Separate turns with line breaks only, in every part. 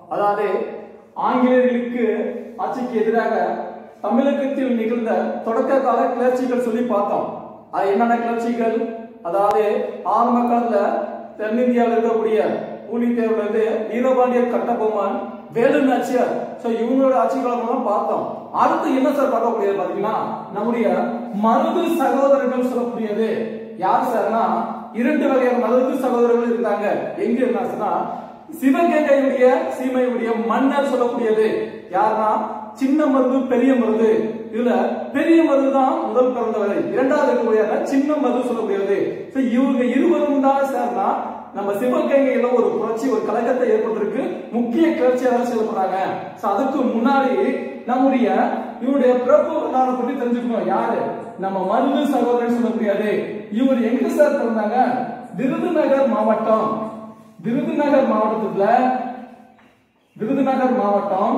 அதாவது ஆங்கிலேயர்களுக்கு ஆட்சிக்கு எதிராக தமிழகத்தில் நிகழ்ந்த தொடக்க கால கிளர்ச்சிகள் சொல்லி பார்த்தோம் அது என்னென்ன கிளர்ச்சிகள் அதாவது ஆரம்ப காலத்துல தென்னிந்தியாவில் இருக்கக்கூடிய பூலித்தேவர்ல இருந்து வீரபாண்டியர் கட்டபொம்மன் வேலு நாச்சியார் சோ இவங்களோட ஆட்சி காலம் பார்த்தோம் அடுத்து என்ன சார் பார்க்கக்கூடியது பாத்தீங்கன்னா நம்முடைய மருது சகோதரர்கள் சொல்லக்கூடியது யார் சார்னா இரண்டு வகையான மருது சகோதரர்கள் இருந்தாங்க எங்க இருந்தாச்சுன்னா சிவகங்கையுடைய சீமையுடைய மன்னர் சொல்லக்கூடியது யாருன்னா சின்ன மருது பெரிய மருது இதுல பெரிய மருது தான் முதல் பிறந்தவர் இரண்டாவது இருக்கக்கூடிய சின்ன மருது சொல்லக்கூடியது So, இவங்க இருவரும் தான் சேர்ந்தா நம்ம சிவகங்கையில ஒரு புரட்சி ஒரு கலகத்தை ஏற்பட்டிருக்கு முக்கிய கிளர்ச்சியாக செயல்படுறாங்க So, அதுக்கு முன்னாடி நம்முடைய இவருடைய பிறப்பு வரலாறு பற்றி தெரிஞ்சுக்கணும் யாரு நம்ம மருது சகோதரன் சொல்ல முடியாது இவர் எங்க சார் பிறந்தாங்க விருதுநகர் மாவட்டம் விருதுநகர் மாவட்டத்துல விருதுநகர் மாவட்டம்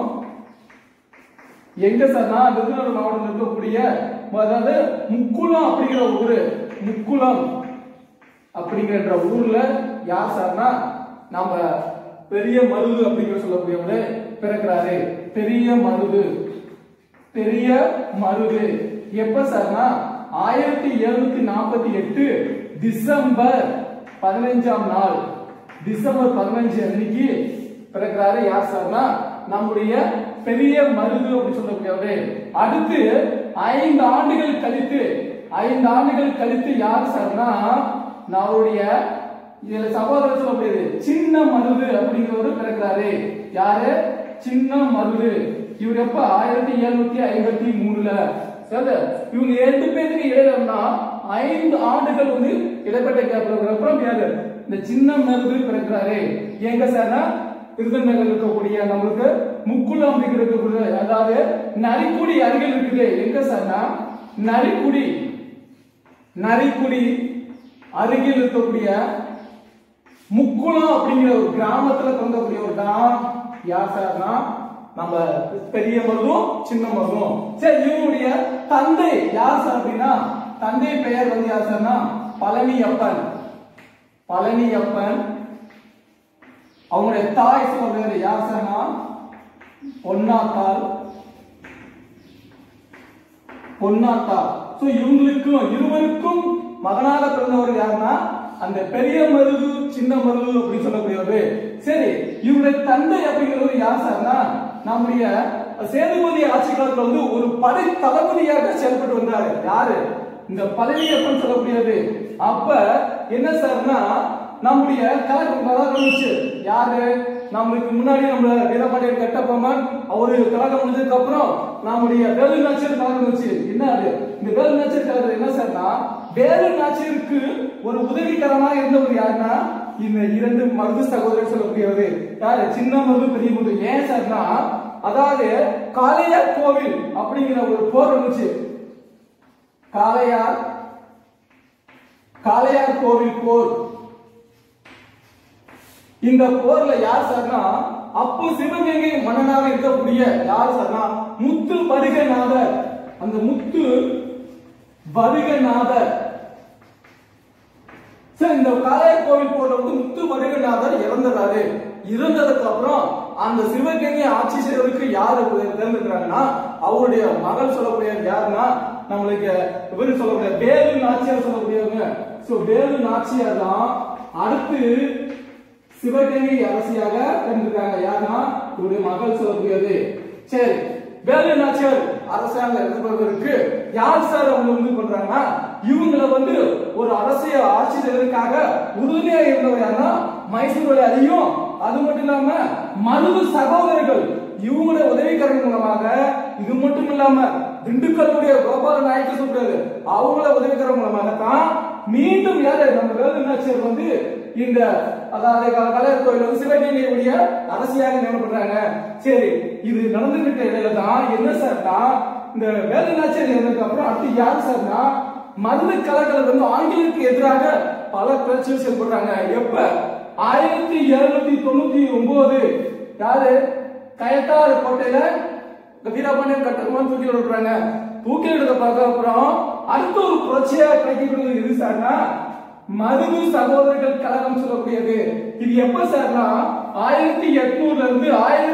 எங்க சார்னா விருதுநகர் மாவட்டத்தில் இருக்கக்கூடிய அதாவது முக்குளம் அப்படிங்கிற ஊரு முக்குளம் அப்படிங்கிற ஊர்ல யார் சார்னா நம்ம பெரிய மருது அப்படிங்கிற சொல்லக்கூடியவரு பிறக்கிறாரு பெரிய மருது பெரிய மருது எப்ப சார்னா ஆயிரத்தி எழுநூத்தி நாற்பத்தி எட்டு டிசம்பர் பதினைஞ்சாம் நாள் டிசம்பர் பதினஞ்சு அன்னைக்கு பிறக்கிறாரு யார் சார்னா நம்முடைய பெரிய மருது அப்படின்னு சொல்லக்கூடியவரு அடுத்து ஐந்து ஆண்டுகள் கழித்து ஐந்து ஆண்டுகள் கழித்து யார் சார்னா நம்மளுடைய இதுல சகோதரர் சொல்ல முடியாது சின்ன மருது அப்படிங்கிறவரு பிறக்கிறாரு யாரு சின்ன மருது இவர் எப்ப ஆயிரத்தி எழுநூத்தி ஐம்பத்தி மூணுல சரி இவங்க ரெண்டு பேருக்கு இடையில இருந்தா ஐந்து ஆண்டுகள் வந்து இடைப்பட்ட கேப்ல அப்புறம் யாரு இந்த சின்ன மருது பிறக்கிறாரு எங்க சார்னா விருதுநகர் இருக்கக்கூடிய நம்மளுக்கு முக்குளம் அப்படிங்கிற இருக்கக்கூடிய அதாவது நரிக்குடி அருகில் இருக்குது எங்க சார்னா நரிக்குடி நரிக்குடி அருகில் இருக்கக்கூடிய முக்குளம் அப்படிங்கிற ஒரு கிராமத்துல பிறந்தக்கூடியவர் தான் யார் சார்னா நம்ம பெரிய மருதும் சின்ன மருதும் சரி இவங்களுடைய தந்தை யார் சார் அப்படின்னா தந்தை பெயர் வந்து யார் சார்னா பழனி அப்பன் பழனி அப்பன் அவங்களுடைய தாய் சொல்றது யார் சார்னா பொன்னாத்தாள் பொன்னாத்தாள் சோ இவங்களுக்கும் இருவருக்கும் மகனாக பிறந்தவர் யாருன்னா அந்த பெரிய மருது சின்ன மருது அப்படின்னு சொல்லக்கூடியவர் சரி இவருடைய தந்தை அப்படிங்கிறவர் யார் சார்னா நம்முடைய சேதுபதி ஆட்சி காலத்துல வந்து ஒரு படை தளபதியாக செயல்பட்டு வந்தாரு யாரு இந்த பழனியப்பன் சொல்லக்கூடியது அப்ப என்ன சார்னா நம்முடைய கலக்கம் கலகம் இருந்துச்சு யாரு நம்மளுக்கு முன்னாடி நம்ம வீரபாண்டியர் கட்டபொம்மன் அவரு கலகம் முடிஞ்சதுக்கு அப்புறம் நம்முடைய வேலு நாச்சியர் கலகம் இருந்துச்சு என்ன அது இந்த வேலு நாச்சியர் கலகம் என்ன சார்னா வேலு நாச்சியருக்கு ஒரு உதவிகரமாக இருந்தவர் யாருன்னா இந்த இரண்டு மருது சகோதரர் சொல்லக்கூடியவர் யாரு சின்ன மருது பெரிய மருது ஏன் சார்னா அதாவது காளையார் கோவில் அப்படிங்கிற ஒரு போர் வந்துச்சு காளையார் காளையார் கோவில் போர் இந்த போர்ல யார் சார்னா அப்போ சிவகங்கை மன்னனாக இருக்கக்கூடிய யார் சார்னா முத்து வருகநாதர் அந்த முத்து வருகநாதர் சரி இந்த காளையார் கோவில் போர்ல வந்து முத்து வருகநாதர் இறந்துறாரு இறந்ததுக்கு அப்புறம் அந்த சிவகங்கை ஆட்சி செய்வதற்கு யாரு தேர்ந்தெடுக்கிறாங்கன்னா அவருடைய மகள் சொல்லக்கூடிய யாருன்னா நம்மளுக்கு இவரு சொல்லக்கூடிய வேலு நாச்சியார் சொல்லக்கூடியவங்க சோ வேலு நாச்சியார் தான் அடுத்து சிவகங்கை அரசியாக தேர்ந்தெடுக்கிறாங்க யாருன்னா இவருடைய மகள் சொல்லக்கூடியது சரி வேலு நாச்சியார் அரசாங்க இருப்பதற்கு யார் சார் அவங்க வந்து பண்றாங்கன்னா இவங்கள வந்து ஒரு அரசியல் ஆட்சி செய்வதற்காக உறுதுணையா இருந்தவர் யாருன்னா மைசூர் அதிகம் அது மட்டும் இல்லாம மருது சகோதரர்கள் இவங்களுடைய உதவிக்கரன் மூலமாக இது மட்டும் இல்லாம திண்டுக்கல்லுடைய கோபால நாயக்க சொல்றாரு அவங்கள உதவிக்கரன் மூலமாக தான் மீண்டும் யாரு நம்ம வேலு நாச்சியார் வந்து இந்த அதாவது கலையர் கோயில் வந்து சிவகங்கையுடைய அரசியாக நியமனப்படுறாங்க சரி இது நடந்துகிட்ட இடையில தான் என்ன சார்னா இந்த வேலு நாச்சியார் இறந்ததுக்கு அப்புறம் அடுத்து யார் சார்னா மருந்து கலக்கலை வந்து ஆங்கிலேயருக்கு எதிராக பல கிளர்ச்சிகள் செயல்படுறாங்க எப்ப ஆயிரத்தி இருநூத்தி தொண்ணூத்தி ஒன்பது யாரு கயத்தாறு கோட்டையில வீரபாண்டியன் கட்டபொம்மன் தூக்கி விடுறாங்க தூக்கி எடுத்த பார்க்க அப்புறம் அடுத்த ஒரு புரட்சியா கிடைக்கக்கூடியது எது சார்னா மருது சகோதரர்கள் கழகம் சொல்லக்கூடியது இது எப்ப சார்னா ஆயிரத்தி எட்நூறுல இருந்து ஆயிரத்தி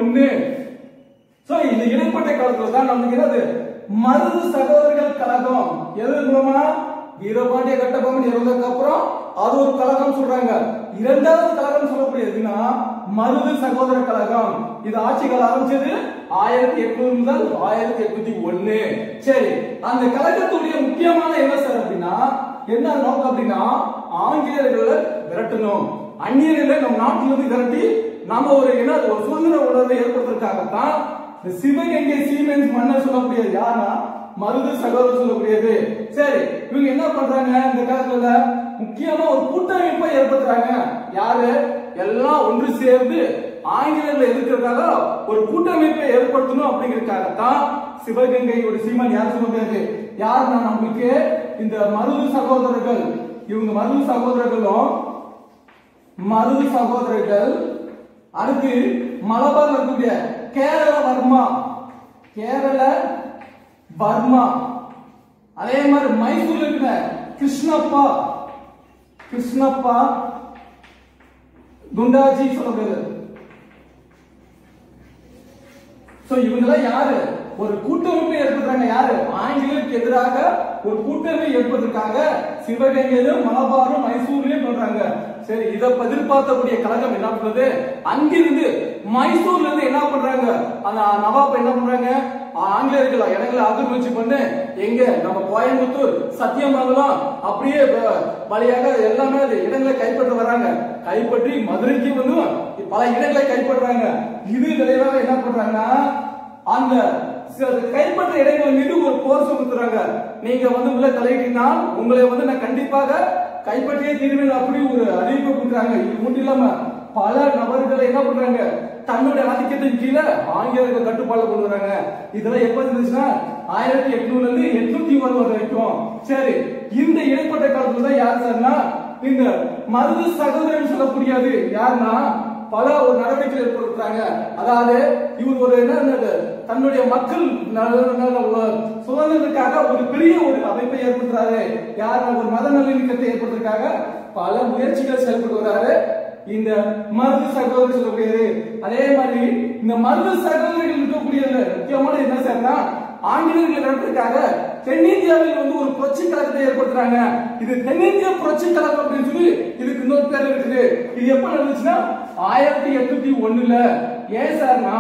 ஒண்ணு சோ இந்த இடைப்பட்ட காலத்துல தான் நமக்கு என்னது மருது சகோதரர்கள் கழகம் எது மூலமா வீரபாண்டிய கட்டபொம்மன் இறந்ததுக்கு அப்புறம் அது ஒரு கழகம் சொல்றாங்க இரண்டாவது கழகம் சொல்லக்கூடியதுன்னா மருது சகோதர கழகம் இது ஆட்சி காலம் ஆரம்பிச்சது ஆயிரத்தி எட்நூறு முதல் ஆயிரத்தி எட்நூத்தி ஒண்ணு சரி அந்த கழகத்துடைய முக்கியமான என்ன சார் அப்படின்னா என்ன நோக்கம் அப்படின்னா ஆங்கிலேயர்களை விரட்டணும் அந்நியர்களை நம் நாட்டிலிருந்து விரட்டி நாம ஒரு என்ன ஒரு சுதந்திர உணர்வை ஏற்படுத்துறதுக்காகத்தான் இந்த சிவகங்கை சீமென்ஸ் மன்னர் சொல்லக்கூடியது யாருன்னா மருது சகோதரர் சொல்லக்கூடியது சரி இவங்க என்ன பண்றாங்க இந்த காலத்துல முக்கியமா ஒரு கூட்டமைப்பை ஏற்படுத்துறாங்க யாரு எல்லாம் ஒன்று சேர்ந்து ஆங்கிலேயர்களை எதிர்க்கிறதுக்காக ஒரு கூட்டமைப்பை ஏற்படுத்தணும் அப்படிங்கறதுக்காகத்தான் சிவகங்கை ஒரு சீமன் யார் சொல்ல முடியாது யாருன்னா நம்மளுக்கு இந்த மருது சகோதரர்கள் இவங்க மருது சகோதரர்களும் மருது சகோதரர்கள் அடுத்து மலபார்ல இருக்கக்கூடிய கேரள வர்மா கேரள வர்மா அதே மாதிரி மைசூர்ல இருக்கிற கிருஷ்ணப்பா கிருஷ்ணப்பா குண்டாஜி சொல்லப்படுது சோ இவங்கெல்லாம் யாரு ஒரு கூட்டமைப்பை ஏற்படுத்துறாங்க யாரு ஆங்கிலேயருக்கு எதிராக ஒரு கூட்டமைப்பை ஏற்படுத்துறதுக்காக சிவகங்கையிலும் மலபாரும் மைசூர்லயும் பண்றாங்க சரி இத எதிர்பார்த்தக்கூடிய கழகம் என்ன பண்றது அங்கிருந்து மைசூர்ல இருந்து என்ன பண்றாங்க அந்த நவாப் என்ன பண்றாங்க ஆங்கிலேயர்கள் இடங்களை ஆக்கிரமிச்சு பண்ணு எங்க நம்ம கோயம்புத்தூர் சத்தியமங்கலம் அப்படியே வ- வழியாக எல்லாமே அது இடங்களை கைப்பற்ற வர்றாங்க கைப்பற்றி மதுரைக்கு வந்து பல இடங்களை கைப்பற்றாங்க இது விளைவாக என்ன பண்றாங்கன்னா அந்த சில கைப்பற்ற இடங்கள் மீது ஒரு போர் சுமத்துறாங்க நீங்க வந்து உள்ள தலையிட்டீங்கன்னா உங்களை வந்து நான் கண்டிப்பாக கைப்பற்றியே தீர்வேன் அப்படி ஒரு அறிவிப்பு கொடுக்குறாங்க இது மட்டும் இல்லாம பல நபர்களை என்ன பண்றாங்க தன்னுடைய ஆதிக்கத்தின் கீழே ஆங்கிலேயர்கள் கட்டுப்பாடு கொண்டு வராங்க இதெல்லாம் எப்ப இருந்துச்சுன்னா ஆயிரத்தி எட்நூறுல இருந்து எட்நூத்தி ஒன்பது வரைக்கும் சரி இந்த இடைப்பட்ட காலத்துல தான் யார் சார்னா இந்த மருது சகோதரன் சொல்லக்கூடியது யாருன்னா பல ஒரு நடவடிக்கை ஏற்படுத்துறாங்க அதாவது இவர் ஒரு என்ன என்னது, தன்னுடைய மக்கள் நல- நல- ஒ- சுதந்திரத்துக்காக ஒரு பெரிய ஒரு அமைப்பை ஏற்படுத்துறாரு யார் ஒரு மத நல்லிணக்கத்தை ஏற்படுத்துறதுக்காக பல முயற்சிகள் செயல்பட்டு வராரு இந்த மருது சகோதரர் சொல்லக்கூடியது அதே மாதிரி இந்த மருது சகோதரர்கள் இருக்கக்கூடிய முக்கியமான என்ன சார்னா ஆங்கிலேயர்களை நடத்துறதுக்காக தென்னிந்தியாவில் வந்து ஒரு புரட்சி கழகத்தை ஏற்படுத்துறாங்க இது தென்னிந்திய புரட்சி கழகம் அப்படின்னு சொல்லி இதுக்கு இன்னொரு பேர் இருக்குது இது எப்ப நடந்துச்சுன்னா ஆயிரத்தி எட்நூத்தி ஒண்ணுல ஏன் சார்னா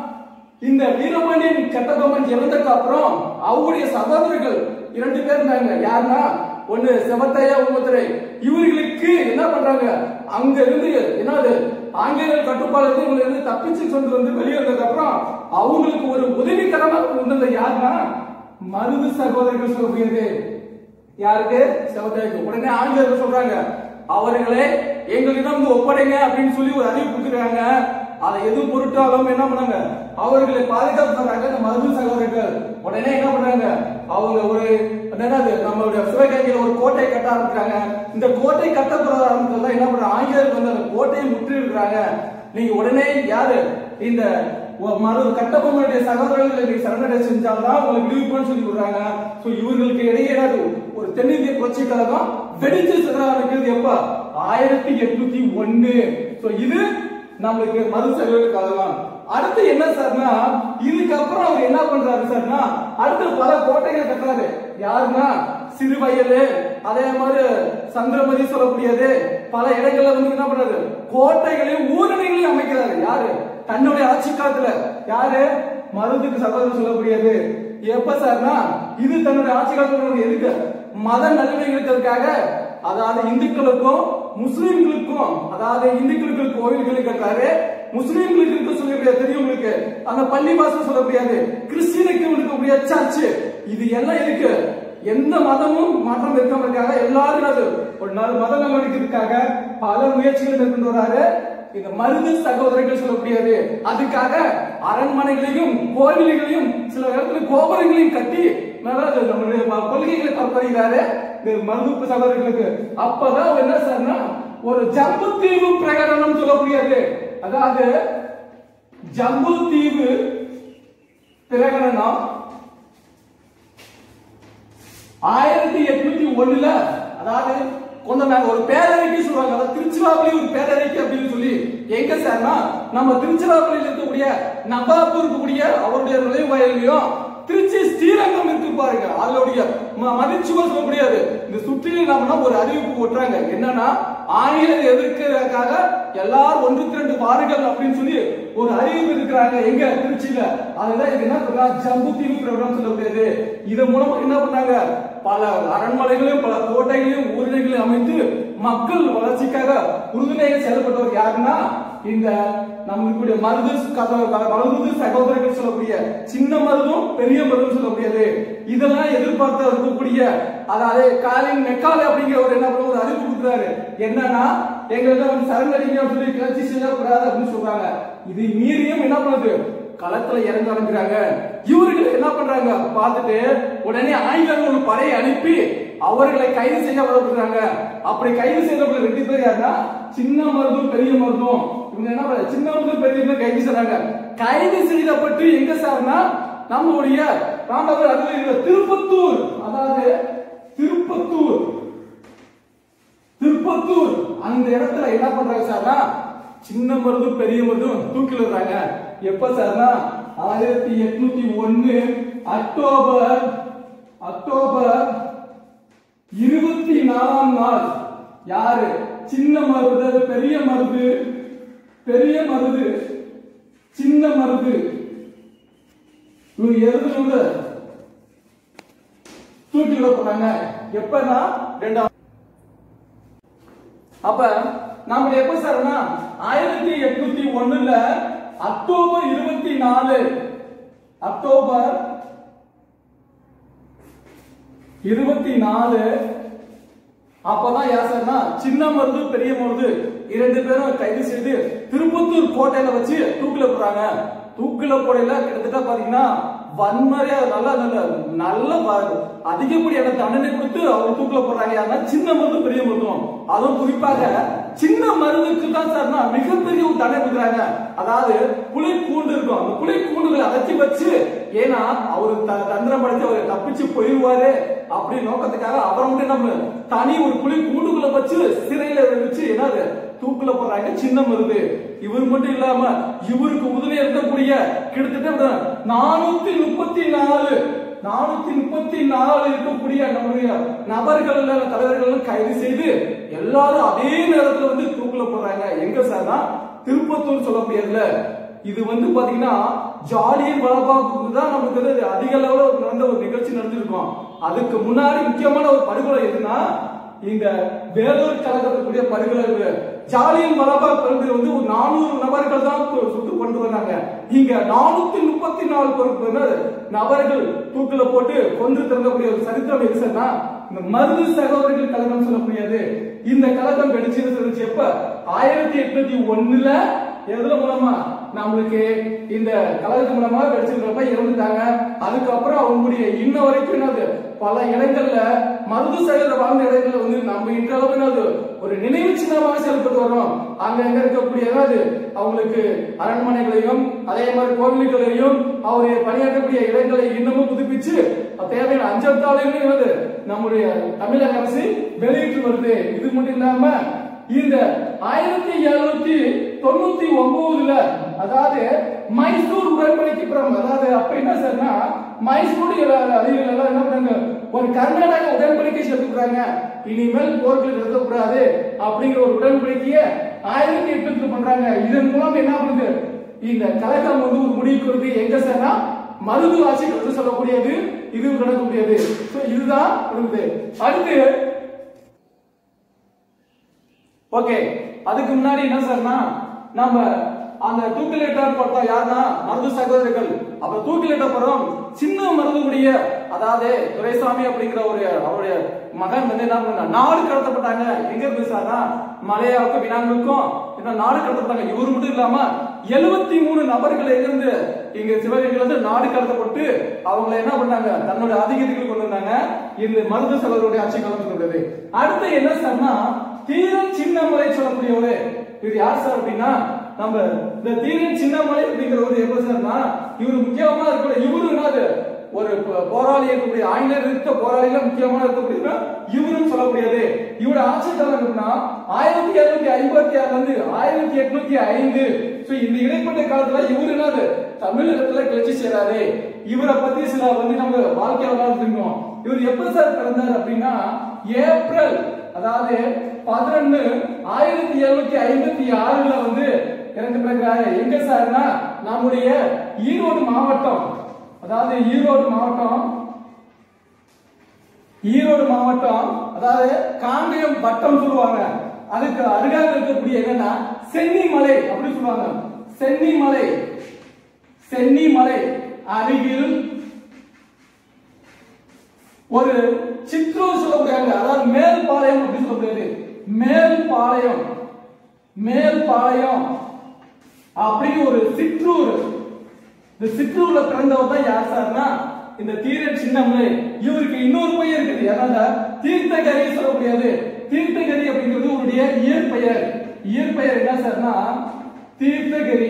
இந்த வீரபாண்டியன் கட்டபொம்மன் இறந்ததுக்கு அப்புறம் அவருடைய சகோதரர்கள் இரண்டு பேர் இருந்தாங்க யாருன்னா ஒண்ணு செவத்தையா உமத்துரை இவர்களுக்கு என்ன பண்றாங்க அங்க இருந்து என்னது ஆங்கிலேயர் கட்டுப்பாடு இருந்து இவங்க இருந்து தப்பிச்சு கொண்டு வந்து வெளியே வந்ததுக்கு அப்புறம் அவங்களுக்கு ஒரு உதவிகரமாக இருந்தது யாருன்னா மருது சகோதரர்கள் சொல்லக்கூடியது யாருக்கு செவத்தையாக்கு உடனே ஆங்கிலேயர்கள் சொல்றாங்க அவர்களே எங்களிடம் வந்து ஒப்படைங்க அப்படின்னு சொல்லி ஒரு அறிவிப்பு கொடுக்குறாங்க அதை எது பொருட்டாலும் என்ன பண்ணாங்க அவர்களை பாதுகாப்பு தர்றாங்க இந்த மருது சகோதரர்கள் உடனே என்ன பண்றாங்க அவங்க ஒரு என்னது நம்மளுடைய சிவகங்கையில ஒரு கோட்டை கட்ட ஆரம்பிக்கிறாங்க இந்த கோட்டை கட்டப்படுற ஆரம்பிச்சதுல என்ன பண்றாங்க ஆங்கிலேயர் வந்து அந்த கோட்டையை முற்றி இருக்கிறாங்க நீங்க உடனே யாரு இந்த ஒ- மறு கட்டபொம்மனுடைய சகோதரர்களை நீங்க சரணடை செஞ்சால்தான் உங்களுக்கு விடுவிப்போம்னு சொல்லி விடுறாங்க சோ இவர்களுக்கு இடையே என்னது ஒரு தென்னிந்திய புரட்சி கழகம் வெடிச்சு சிதற ஆரம்பிக்கிறது எப்ப ஆயிரத்தி எட்நூத்தி ஒண்ணு சோ இது நம்மளுக்கு மறு சகோதரர் கழகம் அடுத்து என்ன சார்னா இதுக்கப்புறம் அவர் என்ன பண்றாரு சார்னா அடுத்து பல கோட்டைகள் கட்டுறாரு யாருன்னா சிறுவயலு அதே மாதிரி சந்திரமதி சொல்லக்கூடியது பல இடங்கள்ல வந்து என்ன பண்றாரு கோட்டைகளையும் ஊரணிகளையும் அமைக்கிறாரு யாரு தன்னுடைய ஆட்சி காலத்துல யாரு மருதுக்கு சகோதரர் சொல்லக்கூடியது எப்ப சார்னா இது தன்னுடைய ஆட்சி காலத்துல எதுக்கு மத நல்லிணக்கத்திற்காக அதாவது இந்துக்களுக்கும் முஸ்லிம்களுக்கும் அதாவது இந்துக்களுக்கு கோயில்கள் கட்டாரு முஸ்லிம்களுக்கு இருக்க சொல்லக்கூடிய தெரியும் உங்களுக்கு அந்த பள்ளி வாசல் சொல்ல முடியாது கிறிஸ்டினுக்கு இருக்கக்கூடிய சர்ச் இது எல்லாம் இருக்கு எந்த மதமும் மாற்றம் இருக்காம இருக்காங்க எல்லாரும் அது ஒரு நல்ல மத நடவடிக்கைக்காக பல முயற்சிகள் மேற்கொண்டு வராரு இந்த மருது சகோதரர்கள் சொல்லக்கூடியது அதுக்காக அரண்மனைகளையும் கோவில்களையும் சில இடத்துல கோபுரங்களையும் கட்டி நல்லது நம்மளுடைய ம- கொள்கைகளை பரப்புகிறாரு இந்த மருது சகோதரர்களுக்கு அப்பதான் அவர் என்ன சார்னா ஒரு ஜம்பு தீவு பிரகடனம் சொல்லக்கூடியது அதாவது ஜம்பு தீவு பிரகடனம் ஆயிரத்தி எட்நூத்தி ஒண்ணுல அதாவது கொண்டு வந்தாங்க ஒரு பேரறைக்கு சொல்லுவாங்க அதாவது திருச்சிராப்பள்ளி ஒரு பேரறைக்கு அப்படின்னு சொல்லி எங்க சார்னா நம்ம திருச்சிராப்பள்ளியில் இருக்கக்கூடிய நவாப் இருக்கக்கூடிய அவருடைய நுழைவாயிலையும் திருச்சி ஸ்ரீரங்கம் இருக்கு பாருங்க அதனுடைய ம- மதிச்சுவம் சொல்ல முடியாது இந்த சுற்றிலும் நாம ஒரு அறிவிப்பு போட்டுறாங்க என்னன்னா ஆங்கிலம் எதிர்க்கிறதுக்காக எல்லாரும் ஒன்று திரண்டு வாருங்கள் அப்படின்னு சொல்லி ஒரு அறிவிப்பு இருக்கிறாங்க எங்க திருச்சியில அதுதான் இது என்ன சொல்றா ஜம்பு தீவு ப்ரோக்ராம் சொல்ல முடியாது இது மூலமா என்ன பண்ணாங்க பல அரண்மனைகளையும் பல கோட்டைகளையும் ஊரினைகளையும் அமைத்து மக்கள் வளர்ச்சிக்காக உறுதுணையாக செயல்பட்டவர் யாருன்னா இந்த நம்மளுடைய மருது கத- கத- மருது சகோதரர்கள் சொல்லக்கூடிய சின்ன மருதும் பெரிய மருதும் சொல்ல முடியாது இதெல்லாம் எதிர்பார்த்து இருக்கக்கூடிய அதாவது காலின் மெக்காலே அப்படிங்கிற ஒரு என்ன பண்ணும் ஒரு அறிவிப்பு கொடுக்குறாரு என்னன்னா எங்கள்ட்ட வந்து சரணடைங்க அப்படின்னு சொல்லி கிளர்ச்சி செய்யக்கூடாது அப்படின்னு சொல்றாங்க இது மீறியும் என்ன பண்ணுது களத்துல இறங்க ஆரம்பிக்கிறாங்க இவர்கள் என்ன பண்றாங்க பார்த்துட்டு உடனே ஆயுதங்கள் ஒரு படையை அனுப்பி அவர்களை கைது செய்ய வரப்படுறாங்க அப்படி கைது செய்யறவங்க ரெண்டு பேர் யாருன்னா சின்ன மருதும் பெரிய மருதும் இவங்க என்ன பண்றாங்க சின்ன மருதும் பெரிய மருதும் கைது செய்றாங்க கைது செய்யப்பட்டு எங்க சார்னா நம்மளுடைய ராமநாதர் அருகில் இருக்கிற திருப்பத்தூர் அதாவது திருப்பத்தூர் திருப்பத்தூர் அந்த இடத்துல என்ன பண்றாங்க சார்னா சின்ன மருதும் பெரிய மருதும் தூக்கில் விடுறாங்க எப்ப சார்னா ஆயிரத்தி எட்நூத்தி ஒன்னு அக்டோபர் அக்டோபர் இருபத்தி நாலாம் நாள் யாரு சின்ன மருது அது பெரிய மருது பெரிய மருது சின்ன மருது இவங்க எழுதுனவங்க தூக்கி விட போறாங்க எப்பன்னா ரெண்டாம் அப்ப நாம எப்ப சார்னா ஆயிரத்தி எட்நூத்தி ஒண்ணுல அக்டோபர் இருபத்தி நாலு அக்டோபர் இருபத்தி நாலு அப்பதான் யார் சார்னா சின்ன மருது பெரிய மருது இரண்டு பேரும் கைது செய்து திருப்பத்தூர் கோட்டையில வச்சு தூக்கில போடுறாங்க தூக்கில போடையில கிட்டத்தட்ட பாத்தீங்கன்னா வன்முறையா நல்ல நல்ல நல்ல ப- அதிகப்படியான தண்டனை கொடுத்து அவங்க தூக்கில போடுறாங்க யாருன்னா சின்ன மருதும் பெரிய மருதும் அதுவும் குறிப்பாக சின்ன மருந்துக்கு தான் சார்னா மிகப்பெரிய ஒரு தண்டனை கொடுக்குறாங்க அதாவது புலி கூண்டு இருக்கும் அந்த புலி கூண்டுகளை அகற்றி வச்சு ஏன்னா அவரு த- தந்திரம் படைச்சு அவர் தப்பிச்சு போயிருவாரு அப்படி நோக்கத்துக்காக அவரை மட்டும் என்ன பண்ணு, தனி ஒரு புலி கூண்டுக்குள்ள வச்சு சிறையில வச்சு என்னது தூக்குல போடுறாங்க சின்ன மருது இவர் மட்டும் இல்லாம இவருக்கு உதவி இருக்கக்கூடிய கிட்டத்தட்ட நானூத்தி முப்பத்தி நாலு நானூத்தி முப்பத்தி நாலு இருக்கக்கூடிய நம்முடைய நபர்கள் எல்லாம், தலைவர்கள் எல்லாம் கைது செய்து எல்லாரும் அதே நேரத்துல வந்து தூக்குல போடுறாங்க எங்க சார்னா திருப்பத்தூர் சொல்லக்கூடியதுல இது வந்து பாத்தீங்கன்னா ஜாலியன் வளபாக்கு தான் நமக்கு வந்து அதிக அளவுல நடந்த ஒரு நிகழ்ச்சி நடந்திருக்கும் அதுக்கு முன்னாடி முக்கியமான ஒரு படுகொலை எதுனா இந்த வேலூர் கலக்கக்கூடிய படுகொலை இருக்கு. ஜாலியன் வளபாக் படுகொலை வந்து ஒரு நானூறு நபர்கள் தான் சு- சுட்டு கொண்டு வந்தாங்க இங்க நானூத்தி முப்பத்தி நாலு பேர் நபர்கள் தூக்கில போட்டு கொன்று திறந்தக்கூடிய ஒரு சரித்திரம் எது சார்னா இந்த மருது சகோதரர்கள் கழகம் சொல்லக்கூடியது இந்த கழகம் வெடிச்சு இருந்துச்சு எப்ப ஆயிரத்தி எட்நூத்தி ஒண்ணுல எதுல மூலமா நம்மளுக்கு இந்த கழகத்து மூலமா வெடிச்சிருக்கிறப்ப இறந்துட்டாங்க அதுக்கப்புறம் அவங்களுடைய இன்ன வரைக்கும் என்னது பல இடங்கள்ல மருது சகோதர வாழ்ந்த இடங்கள்ல வந்து நம்ம இன்றளவு என்னது ஒரு நினைவு சின்னமாக செயல்பட்டு வரோம் அங்க எங்க இருக்கக்கூடிய ஏதாவது அவங்களுக்கு அரண்மனைகளையும் அதே மாதிரி கோவில்களையும் அவருடைய பணியாற்றக்கூடிய இடங்களை இன்னமும் புதுப்பிச்சு தேவையான அஞ்சல் தாளையும் என்னது நம்முடைய தமிழக அரசு வெளியிட்டு வருது இது மட்டும் இல்லாம இந்த ஆயிரத்தி எழுநூத்தி தொண்ணூத்தி ஒன்பதுல அதாவது மைசூர் உடன்படிக்கை பிறகு அதாவது அப்ப என்ன சார்னா மைசூர் அதிகாரிகள் எல்லாம் என்ன பண்ணாங்க ஒரு கர்நாடக உடன்படிக்கை சேர்த்துக்கிறாங்க இனிமேல் போர்கள் நிறுத்தக்கூடாது அப்படிங்கிற ஒரு உடன்படிக்கையை ஆயிரத்தி எட்நூத்தி பண்றாங்க இதன் மூலம் என்ன பண்ணுது இந்த கலக்கம் வந்து ஒரு முடிவுக்கு வருது எங்க சார்னா மருது ஆட்சி என்று சொல்லக்கூடியது இது நடக்கக்கூடியது So, இதுதான் இருக்குது அடுத்து ஓகே அதுக்கு முன்னாடி என்ன சார்னா நம்ம அந்த தூக்கிலேட்டர் படம் யாருன்னா மருது சகோதரர்கள் அப்ப தூக்கிலேட்டர் படம் சின்ன மருதுடைய அதாவது துரைசாமி அப்படிங்கிற ஒரு அவருடைய மகன் வந்து என்ன பண்ணா நாடு கடத்தப்பட்டாங்க எங்க இருந்து சார்னா மலையாவுக்கும் வினாங்களுக்கும் இந்த நாடு கடத்தப்பட்டாங்க இவரு மட்டும் இல்லாம எழுபத்தி மூணு நபர்கள் எங்கிருந்து இங்க சிவகங்கையில இருந்து நாடு கடத்தப்பட்டு அவங்களை என்ன பண்ணாங்க தன்னோட அதிகாரிகள் கொண்டு வந்தாங்க இந்த மருது சகோதரருடைய ஆட்சி காலம் சொல்றது அடுத்து என்ன சார்னா தீரன் சின்னமலை சொல்லக்கூடியவரு இது யார் சார் அப்படின்னா நம்ம இந்த தீரன் சின்னமலை அப்படிங்கிறவர் எப்ப சார்னா இவரு முக்கியமா இருக்கிற இவரு என்னது ஒரு போ- போராளி இருக்கக்கூடிய ஆங்கிலேயர் இருக்க போராளியில முக்கியமான இருக்கக்கூடிய இவரும் சொல்லக்கூடியது இவரோட ஆட்சி காலம் எப்படின்னா ஆயிரத்தி எழுநூத்தி ஐம்பத்தி ஆறுல இருந்து ஆயிரத்தி எட்நூத்தி ஐந்து சோ இந்த இடைப்பட்ட காலத்துல இவரு என்னது தமிழகத்துல கிளர்ச்சி செய்றாரு இவரை பத்தி சில வந்து நம்ம வாழ்க்கை வரலாறு தெரியும் இவர் எப்ப சார் பிறந்தார் அப்படின்னா ஏப்ரல் அதாவது பதினொன்னு ஆயிரத்தி எழுநூத்தி ஐம்பத்தி ஆறுல வந்து இறந்து பிறக்கிறாரு எங்க சார்னா நம்முடைய ஈரோடு மாவட்டம் அதாவது ஈரோடு மாவட்டம் ஈரோடு மாவட்டம் அதாவது காங்கயம் வட்டம் சொல்லுவாங்க அதுக்கு அருகாக இருக்கக்கூடிய என்னன்னா சென்னிமலை அப்படி சொல்லுவாங்க சென்னிமலை சென்னிமலை அருகில் ஒரு சிற்றூர் சொல்லக்கூடியாங்க அதாவது மேல்பாளையம் அப்படின்னு சொல்லக்கூடியது மேல்பாளையம் மேல்பாளையம் அப்படின்னு ஒரு சிற்றூர் இந்த சிற்றூர்ல பிறந்தவர் தான் யார் சார்னா இந்த தீரன் சின்னமலை இவருக்கு இன்னொரு பையன் இருக்குது அதனால தீர்த்தகரி சொல்லக்கூடியது தீர்த்தகரி அப்படிங்கிறது உங்களுடைய இயற்பெயர் இயற்பெயர் என்ன சார்னா தீர்த்தகிரி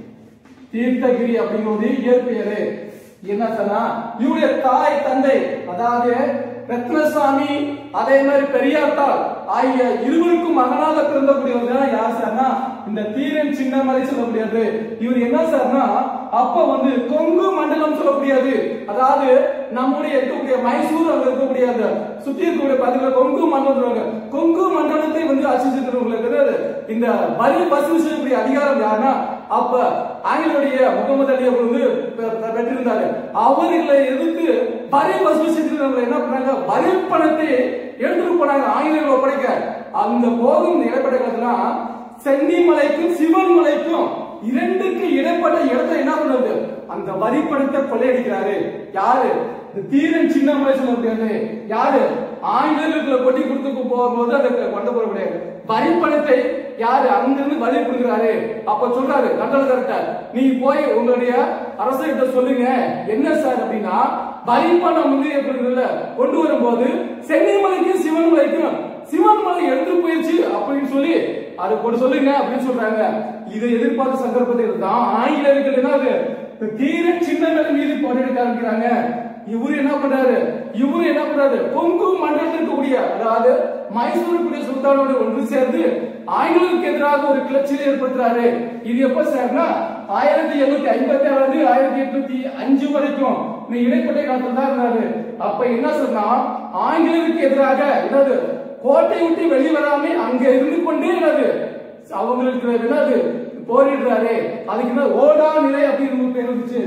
தீர்த்தகிரி அப்படிங்கிறது இயற்பெயரு என்ன சொன்னா இவருடைய தாய் தந்தை அதாவது ரத்னசாமி அதே மாதிரி பெரியாத்தாள் ஆகிய இருவருக்கும் மகனாக பிறந்தக்கூடியவர் தான் யார் சார்னா இந்த தீரன் சின்னமலை சொல்லக்கூடியது இவர் என்ன சார்னா அப்ப வந்து கொங்கு மண்டலம் சொல்லக்கூடியது அதாவது நம்முடைய இருக்கக்கூடிய மைசூர் அங்க இருக்கக்கூடிய அந்த சுத்தி இருக்கக்கூடிய பகுதியில் கொங்கு மண்டலம் சொல்லுவாங்க கொங்கு மண்டலத்தை வந்து அசிச்சிருக்கிறவங்களுக்கு இந்த வரி வசூல் செய்யக்கூடிய அதிகாரம் யாருன்னா அப்ப ஆங்கிலேயுடைய முகமது அலி அவர் வந்து பெ- பெ- பெற்றிருந்தாரு அவர்களை எதிர்த்து வரி வசூல் செஞ்சிருந்தவங்க என்ன பண்ணாங்க வரி பணத்தை எடுத்துட்டு போனாங்க ஆங்கிலேயர்கள் ஒப்படைக்க அந்த போகும் இடைப்பட்ட காலத்துல சென்னிமலைக்கும் சிவன் மலைக்கும் இரண்டுக்கு இடைப்பட்ட இடத்தை என்ன பண்ணுறது அந்த வரி பணத்தை கொள்ளையடிக்கிறாரு யாரு இந்த தீரன் சின்னமலை சொல்ல முடியாது யாரு ஆங்கிலேயர்களை கொட்டி கொடுத்து போகும்போது அதை கொண்டு போக முடியாது வரி பணத்தை யாரு அங்கிருந்து வரி கொடுக்கிறாரு அப்ப சொல்றாரு கண்டன கரெக்டர் நீ போய் உங்களுடைய அரசுகிட்ட சொல்லுங்க என்ன சார் அப்படின்னா வரி பணம் வந்து எப்படி இருக்குல்ல, கொண்டு வரும்போது சென்னிமலைக்கும் சிவன்மலைக்கும் சிவன்மலை எடுத்து போயிடுச்சு அப்படின்னு சொல்லி அது கொண்டு சொல்லுங்க அப்படின்னு சொல்றாங்க இதை எதிர்பார்த்து சந்தர்ப்பத்தில் தான் ஆங்கிலேயர்கள் என்னது இந்த தீரன் சின்னங்கள் மீது போராட ஆரம்பிக்கிறாங்க இவரு என்ன பண்றாரு இவரு என்ன பண்றாரு கொங்கு மண்டலத்தில் இருக்கக்கூடிய அதாவது மைசூருக்குரிய சுல்தானோட ஒன்று சேர்ந்து ஆங்கிலேயருக்கு எதிராக ஒரு கிளர்ச்சியை ஏற்படுத்துறாரு இது எப்ப சார்னா ஆயிரத்தி எழுநூத்தி ஐம்பத்தி ஆறு ஆயிரத்தி எட்நூத்தி அஞ்சு வரைக்கும் இந்த இடைப்பட்ட காலத்துல தான் இருந்தாரு அப்ப என்ன சொன்னா ஆங்கிலேயருக்கு எதிராக என்னது கோட்டை விட்டு வெளியே வராம அங்க இருந்து கொண்டே என்னது அவங்களுக்கு என்னது போரிடுறாரு அதுக்கு என்ன ஓடா நிலை அப்படின்னு ஒரு பேர் இருந்துச்சு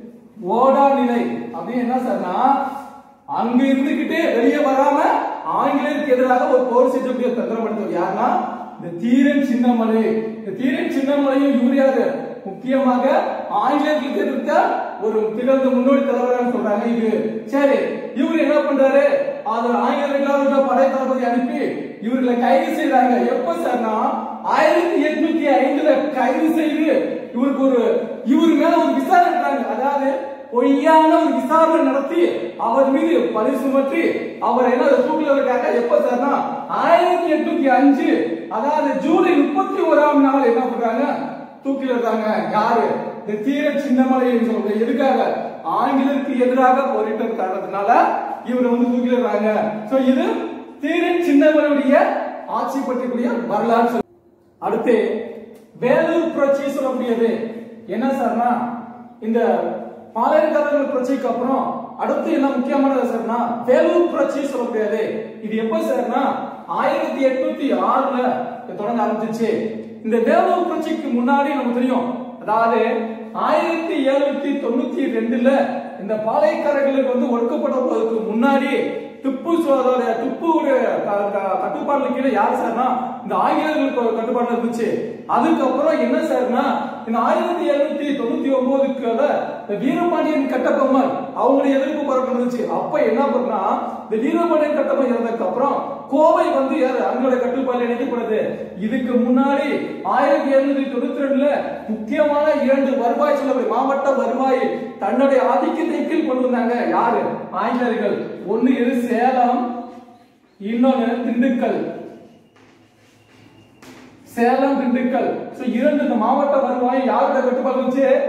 ஓடா நிலை அப்படின்னு என்ன சார்னா அங்க இருந்துகிட்டு வெளியே வராம ஆங்கிலேயருக்கு எதிராக ஒரு போர் செஞ்சக்கூடிய தந்திரம் படுத்தவர் யாருன்னா இந்த தீரன் சின்னமலை இந்த தீரன் சின்னமலையும் யூரியாது முக்கியமாக ஆங்கிலேயர்களுக்கு எதிர்த்த ஒரு திகழ்ந்த முன்னோடி தலைவராக சொல்றாங்க இது சரி இவர் என்ன பண்றாரு அது ஆங்கிலேயர்களாக படை தளபதி அனுப்பி இவர்களை கைது செய்யறாங்க எப்ப சார்னா ஆயிரத்தி எட்நூத்தி ஐந்துல கைது செய்து இவருக்கு ஒரு இவர் மேல ஒரு விசாரணை நடத்துறாங்க அதாவது பொய்யான ஒரு விசாரணை நடத்தி அவர் மீது பழி சுமற்றி அவர் என்ன தூக்கில இருக்காங்க எப்ப சார்னா ஆயிரத்தி எட்நூத்தி அஞ்சு அதாவது ஜூலை முப்பத்தி ஓராம் நாள் என்ன பண்றாங்க தூக்கில இருக்காங்க யாரு இந்த தீர சின்னமலை சொல்றது எதுக்காக ஆங்கிலருக்கு எதிராக போரிட்ட காரணத்தினால இவர் வந்து தூக்கில இருக்காங்க சோ இது தீர சின்னமலையுடைய ஆட்சி பற்றிக்கூடிய வரலாறு சொல்லு. அடுத்து வேலூர் புரட்சி சொல்லக்கூடியது என்ன சார்னா இந்த பாளையக்காரர்கள் புரட்சிக்கு அப்புறம் அடுத்து என்ன முக்கியமானது சார்னா வேலூர் புரட்சி சொல்லக்கூடியது இது எப்ப சார்னா ஆயிரத்தி எட்நூத்தி ஆறுல இது தொடங்க ஆரம்பிச்சிச்சு இந்த வேலூர் புரட்சிக்கு முன்னாடி நமக்கு தெரியும் அதாவது ஆயிரத்தி எழுநூத்தி தொண்ணூத்தி ரெண்டுல இந்த பாளையக்காரர்களுக்கு வந்து ஒடுக்கப்பட்டதுக்கு முன்னாடி திப்பு சோழரோட திப்புடைய க- க- கட்டுப்பாடுல கீழே யார் சார்னா இந்த ஆங்கிலேயர்களுக்கு ஒரு கட்டுப்பாடு இருந்துச்சு அதுக்கப்புறம் என்ன சார்னா இந்த ஆயிரத்தி எழுநூத்தி தொண்ணூத்தி ஒன்பதுக்கு இந்த வீரபாண்டியன் கட்டபொம்மன் அவங்களுடைய எதிர்ப்பு பரப்பு இருந்துச்சு அப்ப என்ன பண்ணா இந்த வீரபாண்டியன் கட்டபொம்மன் இறந்ததுக்கு அப்புறம் கோவை வந்து யாரு அவங்களுடைய கட்டுப்பாடுல இணைக்கப்படுது இதுக்கு முன்னாடி ஆயிரத்தி எழுநூத்தி தொண்ணூத்தி ரெண்டுல முக்கியமான இரண்டு வருவாய் சொல்லக்கூடிய மாவட்ட வருவாய் தன்னுடைய ஆதிக்கத்தை கீழ் கொண்டு வந்தாங்க யாரு ஆங்கிலேயர்கள் ஒண்ணு எது சேலம் இன்னொன்னு திண்டுக்கல் சேலம் திண்டுக்கல் சோ இரண்டு இந்த மாவட்ட வருவாய் யாரோட கட்டுப்பாடு வச்சு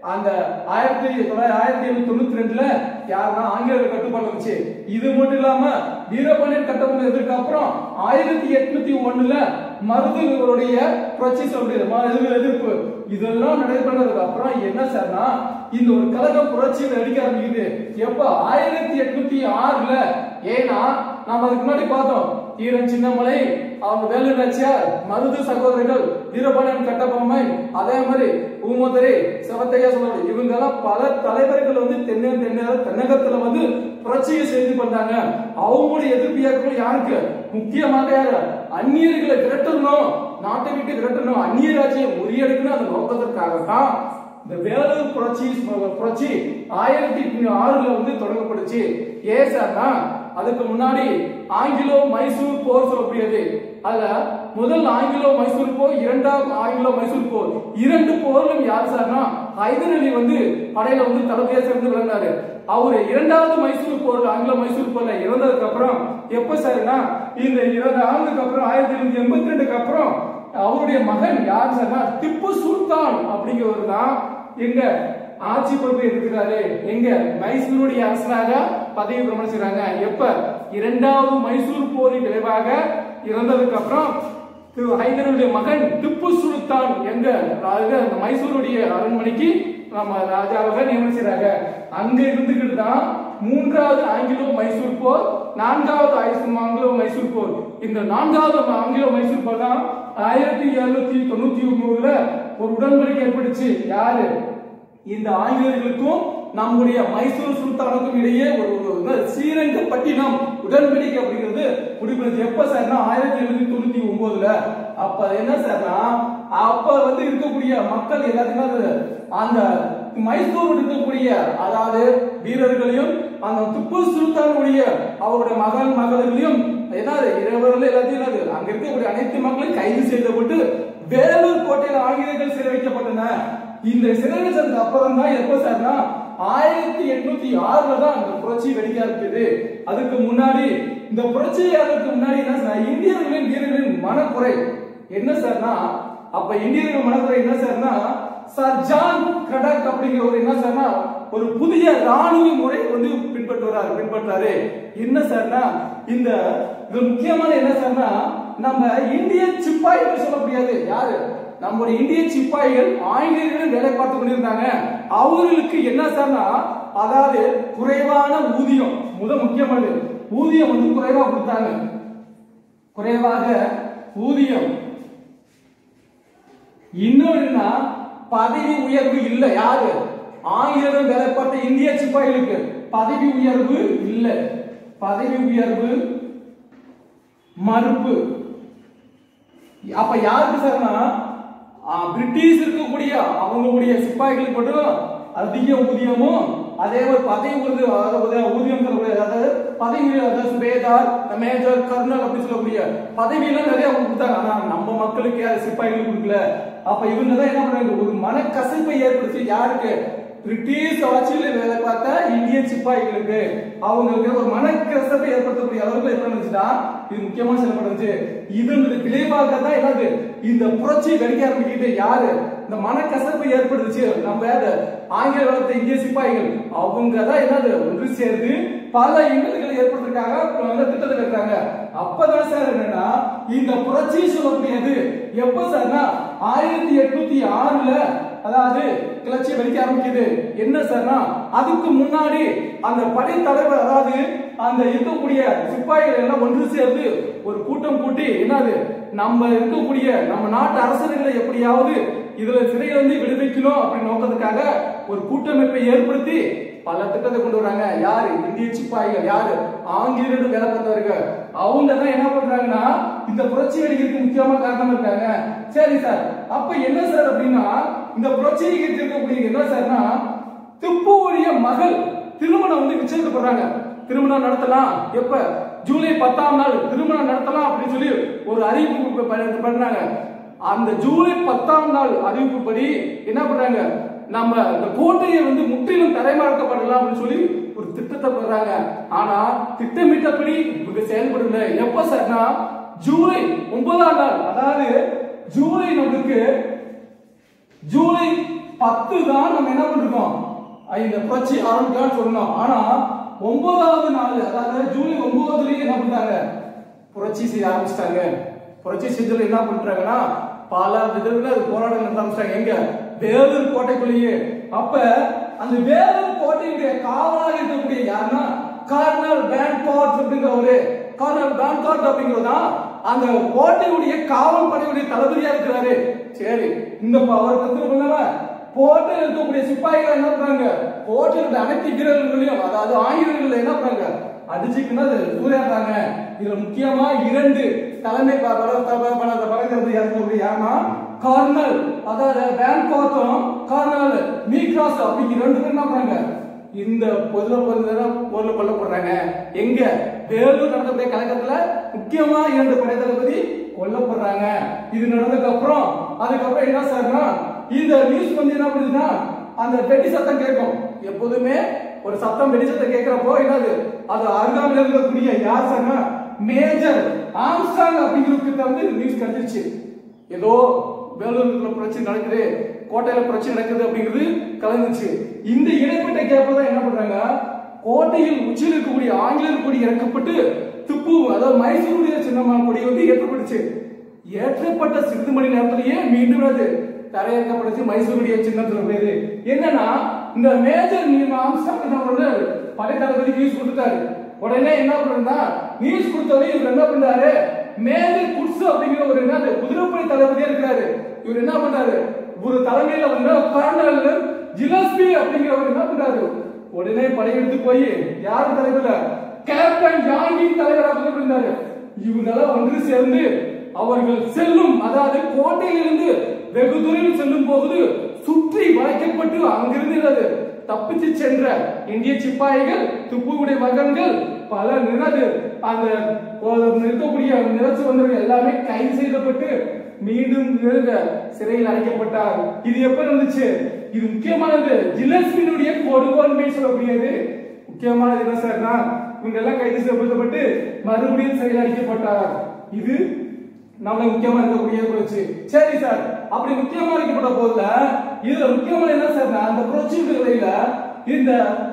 அந்த ஆயிரத்தி தொள்ளாயிரத்தி ஆயிரத்தி எழுநூத்தி தொண்ணூத்தி ரெண்டுல யாருன்னா ஆங்கிலேயர் கட்டுப்பாடு வந்துச்சு இது மட்டும் இல்லாம வீரபாண்டியன் கட்டப்பட்டதுக்கு அப்புறம் ஆயிரத்தி எட்நூத்தி ஒண்ணுல மருதுகளுடைய புரட்சி சொல்றது மருது எதிர்ப்பு இதெல்லாம் நடைபெறதுக்கு அப்புறம் என்ன சார்னா இந்த ஒரு கழக புரட்சி அடிக்க ஆரம்பிக்குது எப்ப ஆயிரத்தி எட்நூத்தி ஆறுல ஏன்னா நாம அதுக்கு முன்னாடி பார்த்தோம் ஈரன் சின்னமலை அவங்க வேலு நாச்சியார் மருது சகோதரிகள் வீரபாண்டியன் கட்டபொம்மை அதே மாதிரி ஊமதுரை சிவத்தையா சொல்றாரு இவங்க எல்லாம் பல தலைவர்கள் வந்து தென்னை தென்னை தென்னகத்துல வந்து புரட்சியை செய்து பண்ணாங்க அவங்களுடைய எதிர்ப்பு இயக்கங்கள் யாருக்கு முக்கியமாக யாரு அந்நியர்களை விரட்டணும் நாட்டை விட்டு விரட்டணும் அந்நிய ராஜ்யம் முறியடிக்கணும் அந்த நோக்கத்திற்காக தான் இந்த வேலூர் புரட்சி புரட்சி ஆயிரத்தி ஆறுல வந்து தொடங்கப்படுச்சு ஏன் சார்னா அதுக்கு முன்னாடி ஆங்கிலோ மைசூர் போர் சொல்லக்கூடியது அதுல முதல் ஆங்கிலோ மைசூர் போர் இரண்டாம் ஆங்கிலோ மைசூர் போர் இரண்டு போர்லும் யார் சார்னா ஹைதர் அலி வந்து படையில வந்து தளபதியா சேர்ந்து விளங்கினாரு அவரு இரண்டாவது மைசூர் போர்ல ஆங்கிலோ மைசூர் போர்ல இறந்ததுக்கு அப்புறம் எப்ப சார்னா இந்த இருபது ஆண்டுக்கு அப்புறம் ஆயிரத்தி எழுநூத்தி எண்பத்தி ரெண்டுக்கு அப்புறம் அவருடைய மகன் யார் சார்னா திப்பு சுல்தான் அப்படிங்கிறவர் தான் எங்க ஆட்சி பொறுப்பு எடுக்கிறாரு எங்க மைசூருடைய அரசராக பதவி பிரமாணம் செய்றாங்க எப்ப இரண்டாவது மைசூர் போரின் விளைவாக இறந்ததுக்கு அப்புறம் திரு ஹைதருடைய மகன் திப்பு சுல்தான் எங்க அதாவது அந்த மைசூருடைய அரண்மனைக்கு நம்ம ராஜாவாக நியமனம் செய்றாங்க அங்க இருந்துகிட்டு தான் மூன்றாவது ஆங்கிலோ மைசூர் போர் நான்காவது ஆயுசு ஆங்கிலோ மைசூர் போர் இந்த நான்காவது ஆங்கிலோ மைசூர் போர் தான் ஆயிரத்தி எழுநூத்தி தொண்ணூத்தி ஒன்பதுல ஒரு உடன்படிக்கை ஏற்பட்டுச்சு யாரு இந்த ஆங்கிலேயர்களுக்கும் நம்முடைய மைசூர் சுல்தானுக்கும் இடையே ஒரு ஒரு ஸ்ரீரங்கப்பட்டினம் உடன்படிக்கை அப்படிங்கிறது முடிவு எப்ப சார்னா ஆயிரத்தி எழுநூத்தி தொண்ணூத்தி ஒன்பதுல அப்ப என்ன சார்னா அப்ப வந்து இருக்கக்கூடிய மக்கள் எல்லாத்துக்குமே அது அந்த மைசூர் இருக்கக்கூடிய அதாவது வீரர்களையும் அந்த திப்பு சுல்தானுடைய அவருடைய மகன் மகள்களையும் என்னது இரவர்கள் எல்லாத்தையும் என்னது அங்க இருக்கக்கூடிய அனைத்து மக்களையும் கைது செய்யப்பட்டு வேலூர் கோட்டையில் ஆங்கிலேயர்கள் சிறை வைக்கப்பட்டன இந்த சிறை வச்சதுக்கு அப்புறம் தான் எப்ப சார்னா ஆயிரத்தி எட்நூத்தி ஆறுல தான் இந்த புரட்சி வெடிக்க ஆரம்பிக்குது அதுக்கு முன்னாடி இந்த புரட்சி அதற்கு முன்னாடி என்ன சார் இந்தியர்களின் வீரர்களின் மனக்குறை என்ன சார்னா அப்ப இந்தியர்கள் மனக்குறை என்ன சார்னா சார் ஜான் கடக் அப்படிங்கிறவர் என்ன சார்னா ஒரு புதிய ராணுவ முறை வந்து பின்பற்றுறாரு பின்பற்றாரு என்ன சார்னா இந்த இது முக்கியமான என்ன சார்னா நம்ம இந்திய சிப்பாய்கள் சொல்ல முடியாது யாரு நம்முடைய இந்திய சிப்பாய்கள் ஆங்கிலேயர்களும் வேலை பார்த்து கொண்டிருந்தாங்க அவர்களுக்கு என்ன சார்னா அதாவது குறைவான ஊதியம் முத முக்கியமானது ஊதியம் வந்து குறைவா கொடுத்தாங்க குறைவாக ஊதியம் இன்னொன்னா பதவி உயர்வு இல்ல யாரு ஆங்கிலம் வேலை பார்த்த இந்திய சிப்பாய்களுக்கு பதவி உயர்வு இல்ல பதவி உயர்வு மறுப்பு அப்ப யாருக்கு சார்னா ஆ, பிரிட்டிஷ் இருக்கக்கூடிய அவங்களுடைய சிப்பாய்களுக்கு மட்டும் அதிக ஊதியமும் அதே ஒரு பதவி உறுதி அதாவது ஊதியம் சொல்லக்கூடிய அதாவது பதவி உயர்வு, அதாவது சுபேதார் மேஜர் கர்னல் அப்படி சொல்லக்கூடிய பதவி எல்லாம் நிறைய அவங்க கொடுத்தாங்க ஆனா நம்ம மக்களுக்கு யார் சிப்பாய்களுக்கு கொடுக்கல அப்ப இவங்க தான் என்ன பண்றாங்க ஒரு மனக்கசப்பை ஏற்படுத்தி யாருக்கு பிரிட்டிஷ் ஆட்சியில் வேலை பார்த்த இந்திய சிப்பாய்களுக்கு அவங்களுக்கு ஒரு மனக்கசப்பை ஏற்படுத்தக்கூடிய அளவுக்கு என்ன இருந்துச்சுன்னா இது முக்கியமான செயல்படுச்சு இதனுடைய விளைவாக தான் என்னது இந்த புரட்சி வெடிக்க ஆரம்பிக்கிட்டு யாரு இந்த மனக்கசப்பு ஏற்படுத்துச்சு நம்ம யாரு ஆங்கில வளர்த்த இந்திய சிப்பாய்கள் அவங்க தான் என்னது ஒன்று சேர்ந்து பல இன்னல்களை ஏற்படுத்திருக்காங்க வந்து திட்டத்தில் இருக்காங்க அப்பதான் சார் என்னன்னா இந்த புரட்சி சொல்லக்கூடியது எப்ப சார்னா ஆயிரத்தி எட்நூத்தி ஆறுல அதாவது கிளர்ச்சி வெடிக்க ஆரம்பிக்குது என்ன சார்னா அதுக்கு முன்னாடி அந்த படை தலைவர் அதாவது அந்த இருக்கக்கூடிய சிப்பாய்கள் எல்லாம் ஒன்று சேர்ந்து ஒரு கூட்டம் கூட்டி என்னது நம்ம இருக்கக்கூடிய நம்ம நாட்டு அரசர்களை எப்படியாவது இதுல சிறையில இருந்து விடுவிக்கணும் அப்படின்னு நோக்கத்துக்காக ஒரு கூட்டமைப்பை ஏற்படுத்தி பல திட்டத்தை கொண்டு வராங்க யாரு இந்திய சிப்பாய்கள் யாரு ஆங்கிலேயர்கள் வேலை பார்த்தவர்கள் அவங்க தான் என்ன பண்றாங்கன்னா இந்த புரட்சி வெடிக்கிறதுக்கு முக்கியமான காரணமா இருக்காங்க சரி சார் அப்ப என்ன சார் அப்படின்னா இந்த புரட்சியை இருக்கக்கூடிய என்ன சார்னா திப்புவுடைய மகள் திருமணம் வந்து நிச்சயிக்கப்படுறாங்க திருமணம் நடத்தலாம் எப்ப ஜூலை பத்தாம் நாள் திருமணம் நடத்தலாம் அப்படின்னு சொல்லி ஒரு அறிவிப்பு ப- பண்ணாங்க அந்த ஜூலை பத்தாம் நாள் அறிவிப்புப்படி என்ன பண்றாங்க நம்ம இந்த கோட்டையை வந்து முற்றிலும் தரைமறக்கப்படலாம் அப்படின்னு சொல்லி ஒரு திட்டத்தை போடுறாங்க ஆனா திட்டமிட்டபடி இவங்க செயல்படல எப்ப சார்னா ஜூலை ஒன்பதாம் நாள் அதாவது ஜூலை நம்மளுக்கு ஜூலை பத்து தான் நம்ம என்ன பண்ணிருக்கோம் அஹ் இந்த புரட்சி ஆரம்பிக்கலாம்னு சொன்னோம் ஆனா ஒன்பதாவது நாள் அதாவது ஜூலை ஒன்பதுலயே என்ன பண்றாங்க புரட்சி செய்ய ஆரம்பிச்சிட்டாங்க புரட்சி செஞ்சதுல என்ன பண்றாங்கன்னா பல விதத்துல அது போராட்டம் நடத்த ஆரம்பிச்சிட்டாங்க எங்க வேலூர் கோட்டைக்குள்ளேயே அப்ப அந்த வேலூர் கோட்டையுடைய காவலாக இருக்கக்கூடிய யாருன்னா கார்னல் பேன்கார்ட் அப்படிங்கிறவரு கார்னல் பேன்கார்ட் அப்படிங்கிறதா அந்த கோட்டையுடைய காவல் படையுடைய தளபதியா இருக்கிறாரு சரி இந்த ப- அவர் பத்திரம் பண்ணவ கோட்டையில் இருக்கக்கூடிய சிப்பாய்கள் என்ன பண்றாங்க கோட்டையில் இருக்க அனைத்து வீரர்களையும் அதாவது ஆயுதங்கள் என்ன பண்றாங்க அடிச்சுக்கிட்டு அது சூறையாடுறாங்க இதுல முக்கியமா இரண்டு தலைமை ப- பல- பல- பல- பலங்கிறது இருக்கக்கூடிய யாருன்னா கார்னல் அதாவது பேன்கார்டும் கார்னல் மீக்ராஸ் அப்படிங்கிற ரெண்டு பேரும் என்ன பண்றாங்க இந்த பொதுல பொருள் கொல்லப்படுறாங்க எங்க வேலூர் நடந்தக்கூடிய கலக்கத்துல முக்கியமா இரண்டு படை தளபதி கொல்லப்படுறாங்க இது நடந்ததுக்கு அப்புறம் அதுக்கப்புறம் என்ன சார்னா இந்த நியூஸ் வந்து என்ன பண்ணுதுன்னா அந்த வெடி சத்தம் கேட்கும் எப்போதுமே ஒரு சத்தம் வெடி சத்தம் கேட்கிறப்போ என்னது அது அருகாமையில் இருக்கக்கூடிய யார் சார்னா மேஜர் ஆம்ஸ்டாங் அப்படிங்கிறதுக்கு வந்து நியூஸ் கிடைச்சிருச்சு ஏதோ வேலூர்ல பிரச்சனை நடக்குது கோட்டையில பிரச்சனை நடக்குது அப்படிங்கிறது கலந்துச்சு இந்த இடைப்பட்ட கேப்ப தான் என்ன பண்றாங்க கோட்டையில் உச்சியில் இருக்கக்கூடிய ஆங்கிலேயர் கொடி இறக்கப்பட்டு திப்பு அதாவது மைசூருடைய சின்னமான கொடி வந்து ஏற்றப்பட்டுச்சு ஏற்றப்பட்ட சிறிது மணி நேரத்திலேயே மீண்டும் அது தரையிறக்கப்பட்டுச்சு மைசூருடைய சின்னத்துல பேரு என்னன்னா இந்த மேஜர் நீ ஆம்ஸ்டாங் என்ன பண்றாரு படை தளபதிக்கு நியூஸ் கொடுத்துட்டாரு உடனே என்ன பண்றா நியூஸ் கொடுத்தவரை இவர் என்ன பண்றாரு மேஜர் குட்ஸ் அப்படிங்கிற ஒரு என்னது குதிரைப்படை தளபதியா இருக்கிறாரு இவர் என்ன பண்றாரு ஒரு தலைமையில வந்து கர்னல் ஜிலஸ்பி அப்படிங்கிறவர் என்ன பண்றாரு உடனே படையெடுத்து போய் யார் தலைமையில கேப்டன் ஜாங்கின் தலைவராக இருந்தாரு இவங்கெல்லாம் ஒன்று சேர்ந்து அவர்கள் செல்லும் அதாவது கோட்டையிலிருந்து வெகு தூரம் செல்லும் போது சுற்றி வளைக்கப்பட்டு அங்கிருந்து என்னது தப்பிச்சு சென்ற இந்திய சிப்பாய்கள் துப்புவுடைய மகன்கள் பல நிறது அந்த ஒரு இருக்கக்கூடிய நிறச்சு வந்தவர்கள் எல்லாமே கைது செய்யப்பட்டு மீண்டும் இருந்த சிறையில் அடைக்கப்பட்டார் இது எப்ப இருந்துச்சு இது முக்கியமானது ஜில்லஸ்மினுடைய கொடுங்கோன்மை சொல்லக்கூடியது முக்கியமானது என்ன சார்னா இவங்க எல்லாம் கைது செய்யப்பட்டு மறுபடியும் சிறையில் அடைக்கப்பட்டார் இது நம்ம முக்கியமா இருக்கக்கூடிய புரட்சி சரி சார் அப்படி முக்கியமா இருக்கப்பட்ட போதுல இதுல முக்கியமான என்ன சார் அந்த புரட்சி விடுதலையில இந்த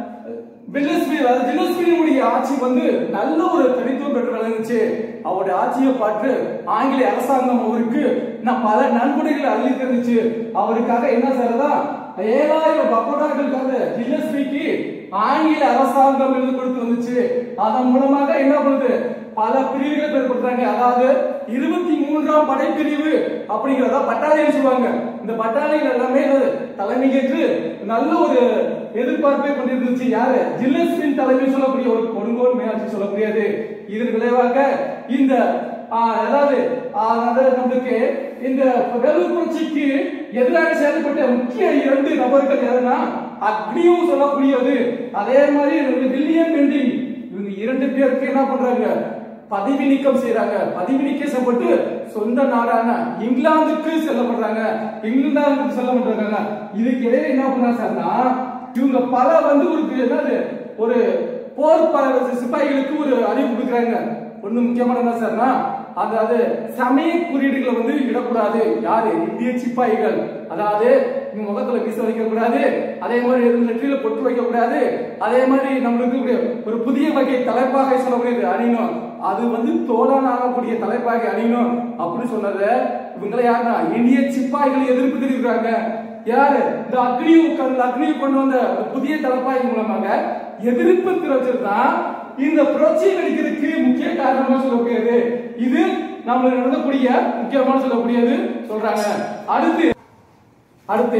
வில்லஸ்மி அதாவது ஜில்லஸ்மியினுடைய ஆட்சி வந்து நல்ல ஒரு தனித்துவம் பெற்று விளங்குச்சு அவருடைய ஆட்சியை பார்த்து ஆங்கிலேய அரசாங்கம் அவருக்கு நான் பல நன்கொடைகளை அள்ளிட்டு இருந்துச்சு அவருக்காக என்ன செய்யறதா ஏழாயிரம் பக்கோடாக்களுக்காக ஜில்லஸ்மிக்கு ஆங்கில அரசாங்கம் எழுதி கொடுத்து வந்துச்சு அதன் மூலமாக என்ன பண்ணுது பல பிரிவுகள் ஏற்படுத்துறாங்க அதாவது இருபத்தி மூன்றாம் படைப்பிரிவு அப்படிங்கறத பட்டாளியன் சொல்லுவாங்க இந்த பட்டாளியன் எல்லாமே என்னது தலைமையேற்று நல்ல ஒரு எதிர்பார்ப்பை கொண்டிருந்துச்சு யாரு ஜில்லஸ்மின் தலைமை சொல்லக்கூடிய ஒரு கொடுங்கோல் மேலாட்சி சொல்லக்கூடியது இதன் விளைவாக இந்த ஆ, அதாவது ஆ, அதாவது நம்மளுக்கு இந்த வேலூர் புரட்சிக்கு எதிராக செயல்பட்ட முக்கிய இரண்டு நபர்கள் யாருன்னா அக்னியும் சொல்லக்கூடியது அதே மாதிரி இந்த வில்லியம் பெண்டிங் இவங்க இரண்டு பேருக்கு என்ன பண்றாங்க பதவி நீக்கம் செய்யறாங்க பதவி நீக்கம் செய்யப்பட்டு சொந்த நாடான இங்கிலாந்துக்கு செல்லப்படுறாங்க இங்கிலாந்துக்கு செல்ல பண்றாங்க இதுக்கு இடையில என்ன பண்றாங்க சார்னா இவங்க பல வந்து ஒரு என்னது ஒரு போர் ப- சிப்பாய்களுக்கு ஒரு அறிவு கொடுக்குறாங்க ஒண்ணு முக்கியமான என்ன சார்னா அதாவது சமய குறியீடுகளை வந்து இடக்கூடாது யாரு இந்திய சிப்பாய்கள் அதாவது இவங்க முகத்துல வீச வைக்க கூடாது அதே மாதிரி எதுவும் நெற்றியில பொட்டு வைக்க கூடாது அதே மாதிரி நம்மளுக்கு ஒரு- ஒரு புதிய வகை தலைப்பாகை சொல்லக்கூடியது அணியணும் அது வந்து தோழன் ஆகக்கூடிய தலைப்பாகை அணியணும் அப்படின்னு சொன்னது இவங்களை யாருன்னா இந்திய சிப்பாய்கள் எதிர்ப்பு தெரிவிக்கிறாங்க யாரு இந்த அக்னியூ கல் அக்னியூ கொண்டு வந்த அந்த புதிய தலைப்பாய் மூலமாக எதிர்ப்பு தெரிவிச்சிருந்தான் இந்த புரட்சி வெடிக்கிறதுக்கு முக்கிய காரணமா சொல்லக்கூடியது இது நம்மளுக்கு நடந்தக்கூடிய முக்கியமான சொல்லக்கூடியது சொல்றாங்க அடுத்து அடுத்து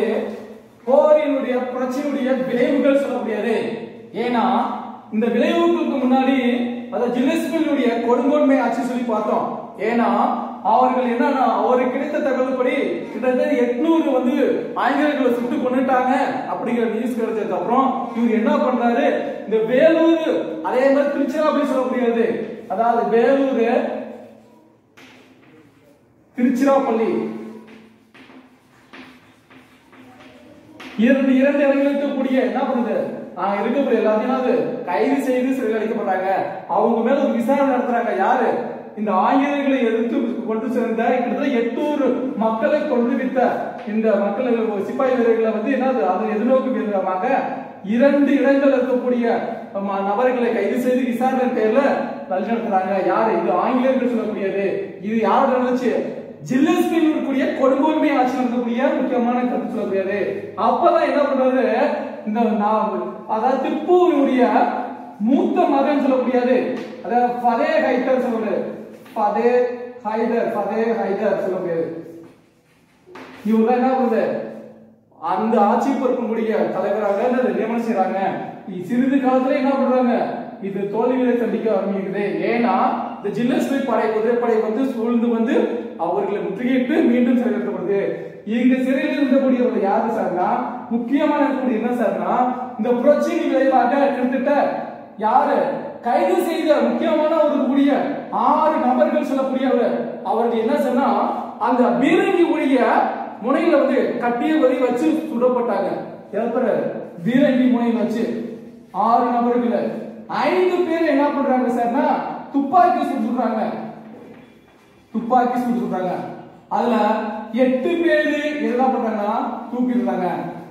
போரினுடைய புரட்சியினுடைய விளைவுகள் சொல்லக்கூடியது ஏன்னா இந்த விளைவுகளுக்கு முன்னாடி அதாவது ஜில்லஸ்பினுடைய கொடுங்கோன்மை ஆட்சி சொல்லி பார்த்தோம் ஏன்னா அவர்கள் என்னன்னா அவருக்கு கிடைத்த தகவல்படி கிட்டத்தட்ட எட்நூறு வந்து ஆங்கிலேயர்களை சுட்டு கொண்டுட்டாங்க அப்படிங்கிற நியூஸ் கிடைச்சதுக்கு அப்புறம் இவர் என்ன பண்றாரு இந்த வேலூர் அதே மாதிரி திருச்சிராப்பள்ளி சொல்லக்கூடியது அதாவது வேலூர் திருச்சிராப்பள்ளி இரண்டு இரண்டு இடங்கள் இருக்கக்கூடிய என்ன பண்ணுது அங்க இருக்கக்கூடிய எல்லாத்தையும் அது கைது செய்து சிறையில் அடைக்கப்படுறாங்க அவங்க மேல ஒரு விசாரணை நடத்துறாங்க யாரு இந்த ஆங்கிலேயர்களை எதிர்த்து கொண்டு சேர்ந்த கிட்டத்தட்ட எட்நூறு மக்களை கொண்டு வித்த இந்த மக்கள் சிப்பாய் வீரர்களை வந்து என்னது அதை எதிர்நோக்கு விதமாக இரண்டு இடங்கள் இருக்கக்கூடிய ம- நபர்களை கைது செய்து விசாரணை பேர்ல வழி நடத்துறாங்க யாரு இது ஆங்கிலேயர்கள் சொல்லக்கூடியது இது யாரோட நடந்துச்சு ஜில்லஸ்பில் இருக்கக்கூடிய கொடுங்கோன்மை ஆட்சி நடக்கக்கூடிய முக்கியமான கருத்து சொல்லக்கூடியது அப்பதான் என்ன பண்றாரு இந்த நான் அதாவது திப்புவினுடைய மூத்த மகன் சொல்லக்கூடியது அதாவது ஃபதே ஹைதர் சொல்றது ஃபதே ஹைதர் ஃபதே ஹைதர் சொல்லக்கூடியது இவங்க என்ன பண்ணுது அந்த ஆட்சி பொறுக்கக்கூடிய தலைவராக என்னது நியமனம் செய்றாங்க இ- சிறிது காலத்துல என்ன பண்றாங்க இது தோல்விகளை சந்திக்க ஆரம்பிக்குது ஏன்னா இந்த ஜில்லஸ்பை படை குதிரைப்படை வந்து சூழ்ந்து வந்து அவர்களை முற்றுகையிட்டு மீண்டும் சிறைப்படுத்தப்படுது இங்க சிறையில் இருந்தக்கூடியவர்கள் யாரு சார்னா முக்கியமான இருக்கக்கூடிய என்ன சார்னா இந்த புரட்சியின் விளைவாக கிட்டத்தட்ட யாரு கைது செய்த முக்கியமான ஒரு கூடிய ஆறு நபர்கள் சொல்லக்கூடியவர் அவருக்கு என்ன சொன்னா அந்த பீரங்கி உடைய முனையில வந்து கட்டிய வரி வச்சு சுடப்பட்டாங்க எத்தனை பீரங்கி முனையில வச்சு ஆறு நபர்கள் ஐந்து பேர் என்ன பண்றாங்க சார்னா துப்பாக்கி சுடுறாங்க துப்பாக்கி சுடுறாங்க அதுல எட்டு பேரு என்ன பண்றாங்கன்னா தூக்கிடுறாங்க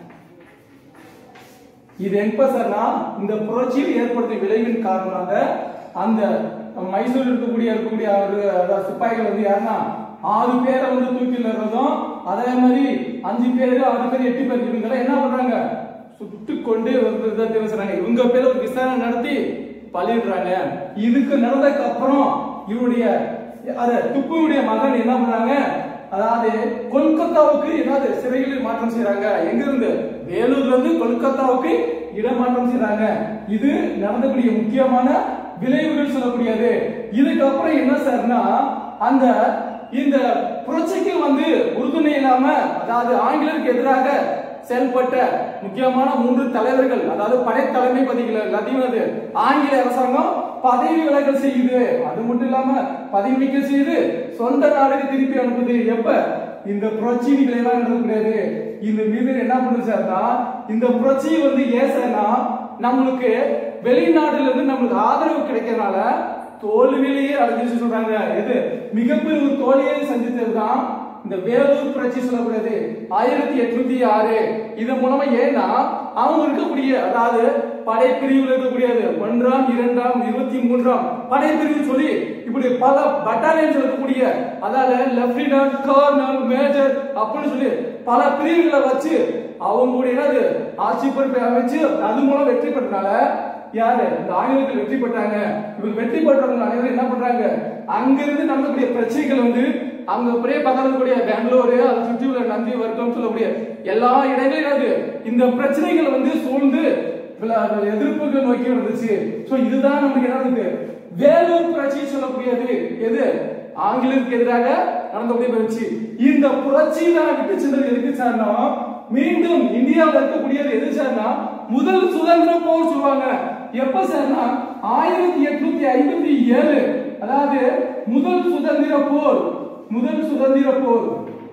இது எப்ப சார்னா இந்த புரட்சியில் ஏற்படுத்திய விளைவின் காரணமாக அந்த மைசூர் இருக்கக்கூடிய இருக்கக்கூடிய ஒரு அதாவது சிப்பாய்கள் வந்து யாருன்னா ஆறு பேரை வந்து தூக்கில இருந்ததும் அதே மாதிரி அஞ்சு பேரு ஆறு பேர் எட்டு பேர் இவங்க என்ன பண்றாங்க சுட்டு கொண்டு வந்து தெரிவிச்சாங்க இவங்க பேர் ஒரு விசாரணை நடத்தி பலியிடுறாங்க இதுக்கு நடந்ததுக்கு அப்புறம் இவருடைய அத துப்புடைய மகன் என்ன பண்றாங்க அதாவது கொல்கத்தாவுக்கு என்னது சிறையில் மாற்றம் செய்றாங்க எங்க இருந்து வேலூர்ல இருந்து கொல்கத்தாவுக்கு இடமாற்றம் செய்றாங்க இது நடந்தக்கூடிய முக்கியமான விளைவுகள் சொல்லக்கூடியது இதுக்கப்புறம் என்ன சார்னா அந்த இந்த புரட்சிக்கு வந்து உறுதுணை இல்லாம அதாவது ஆங்கிலேயருக்கு எதிராக செயல்பட்ட முக்கியமான மூன்று தலைவர்கள் அதாவது படை தலைமை பதிகள் எல்லாத்தையும் அது ஆங்கில அரசாங்கம் பதவி விலகல் செய்யுது அது மட்டும் இல்லாம பதவி நீக்கம் செய்து சொந்த நாடுக்கு திருப்பி அனுப்புது எப்ப இந்த புரட்சி விளைவாக நடக்கக்கூடாது இந்த மீது என்ன பண்ணுது சார்னா இந்த புரட்சி வந்து ஏன் சார்னா நம்மளுக்கு வெளிநாடுல இருந்து நம்மளுக்கு ஆதரவு கிடைக்கிறதுனால தோல்வியிலேயே அடைஞ்சு சொல்றாங்க எது மிகப்பெரிய ஒரு தோல்வியை சந்தித்ததுதான் இந்த வேலூர் புரட்சி சொல்லக்கூடியது ஆயிரத்தி எட்நூத்தி ஆறு இதன் மூலமா ஏன்னா அவங்க இருக்கக்கூடிய அதாவது படைப்பிரிவுல இருக்கக்கூடியது ஒன்றாம் இரண்டாம் இருபத்தி மூன்றாம் படைப்பிரிவு சொல்லி இப்படி பல பட்டாலியன் இருக்கக்கூடிய அதாவது லெப்டினன்ட் கர்னல் மேஜர் அப்படின்னு சொல்லி பல பிரிவுகளை வச்சு அவங்களுடைய என்னது ஆட்சி பொறுப்பை அமைச்சு அது மூலம் வெற்றி பெற்றனால யாரு இந்த ஆங்கிலத்தில் வெற்றி பெற்றாங்க இவங்க வெற்றி பெற்றவங்க அனைவரும் என்ன பண்றாங்க அங்கிருந்து நடக்கக்கூடிய பிரச்சனைகள் வந்து அங்க ஒரே பக்கத்துல கூடிய பெங்களூரு அதை சுற்றி உள்ள நந்தி வர்க்கம் சொல்லக்கூடிய எல்லா இடங்களிலும் அது இந்த பிரச்சனைகள் வந்து சூழ்ந்து வில- எதிர்ப்புகள் நோக்கி வந்துச்சு சோ இதுதான் நமக்கு என்ன இருக்கு வேலூர் புரட்சி சொல்லக்கூடியது எது ஆங்கிலத்துக்கு எதிராக நடந்தக்கூடிய புரட்சி இந்த புரட்சி தான் விட்டு சென்றது எதுக்கு சார்னா மீண்டும் இந்தியாவில் இருக்கக்கூடியது எது சார்னா முதல் சுதந்திர போர் சொல்லுவாங்க எப்ப சார்னா ஆயிரத்தி எட்நூத்தி ஐம்பத்தி ஏழு அதாவது முதல் சுதந்திர போர் முதல் சுதந்திர போர்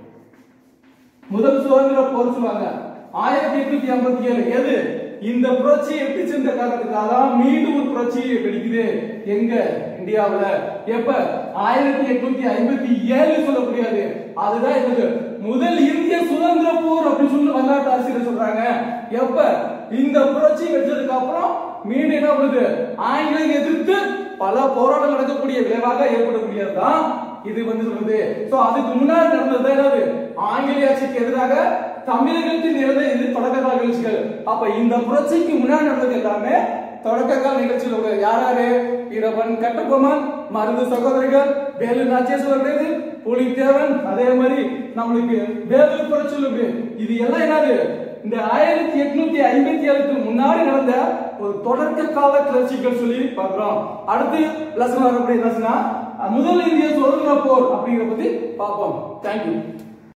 முதல் சுதந்திர போர் சொல்லுவாங்க ஆயிரத்தி எட்நூத்தி ஐம்பத்தி ஏழு எது இந்த புரட்சி எப்படி சென்ற காரணத்துக்காக தான் மீண்டும் ஒரு புரட்சி வெடிக்குது எங்க இந்தியாவுல எப்ப ஆயிரத்தி எட்நூத்தி ஐம்பத்தி ஏழு சொல்லக்கூடியது அதுதான் என்னது முதல் இந்திய சுதந்திர போர் அப்படின்னு சொல்லி வரலாற்று ஆசிரியர் சொல்றாங்க எப்ப இந்த புரட்சி வெற்றதுக்கு அப்புறம் மீண்டும் என்ன பண்ணுது ஆங்கிலேய எதிர்த்து பல போராட்டம் நடக்கக்கூடிய விளைவாக ஏற்படக்கூடியதுதான் இது வந்து சொல்றது சோ அதுக்கு முன்னாடி நடந்தது என்னது ஆங்கிலேய ஆட்சிக்கு எதிராக தமிழகத்தின் இருந்த இது தொடக்க கால நிகழ்ச்சிகள் அப்ப இந்த புரட்சிக்கு முன்னாடி நடந்தது எல்லாமே தொடக்க கால நிகழ்ச்சிகள் உள்ள யார் யாரு வீரபன் கட்டபொம்மன் மருது சகோதரிகள் வேலு நாச்சியார் சொல்றது புலித்தேவன் அதே மாதிரி நம்மளுக்கு வேலூர் புரட்சி இருக்கு இது எல்லாம் என்னது இந்த ஆயிரத்தி எட்நூத்தி ஐம்பத்தி ஏழுக்கு முன்னாடி நடந்த ஒரு தொடக்க கால கிளர்ச்சிகள் சொல்லி பார்க்கிறோம் அடுத்து லெசன் வரக்கூடிய லெசனா முதல் இந்திய சுதந்திர போர் அப்படிங்கிற பத்தி பார்ப்போம் தேங்க்யூ